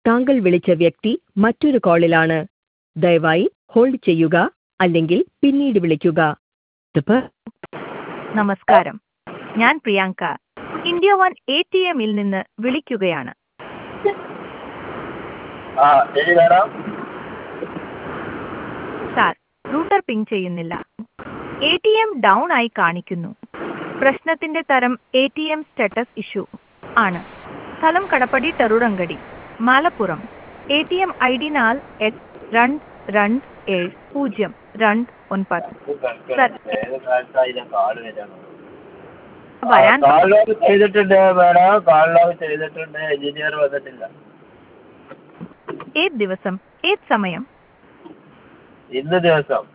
താങ്കൾ വിളിച്ച വ്യക്തി മറ്റൊരു കോളിലാണ് ദയവായി ഹോൾഡ് ചെയ്യുക അല്ലെങ്കിൽ പിന്നീട് വിളിക്കുക The per- നമസ്കാരം ഞാൻ Priyanka India one A T എമ്മിൽ നിന്ന് വിളിക്കുകയാണ് ആ ശരി മാഡം സാർ റൂട്ടർ പിങ് ചെയ്യുന്നില്ല എ ടി എം ഡൗൺ ആയി കാണിക്കുന്നു പ്രശ്നത്തിന്റെ തരം A T M status issue ആണ് സ്ഥലം കടപ്പടി ടെറുറങ്കടി Malappuram A T M I D നാൽ എട്ട് രണ്ട് രണ്ട് ഏഴ് പൂജ്യം രണ്ട് ഒൻപത് സർ. ഏത് കാലത്താ കാർഡ് വരാണ് വരാൻ കാൾ ലോഗ് ചെയ്തിട്ടുണ്ട് മാഡം കാൾ ലോഗ് ചെയ്തിട്ടുണ്ട് എഞ്ചിനീയർ വന്നിട്ടില്ല ഏത് ദിവസം ഏത് സമയം ഇന്ന് ദിവസം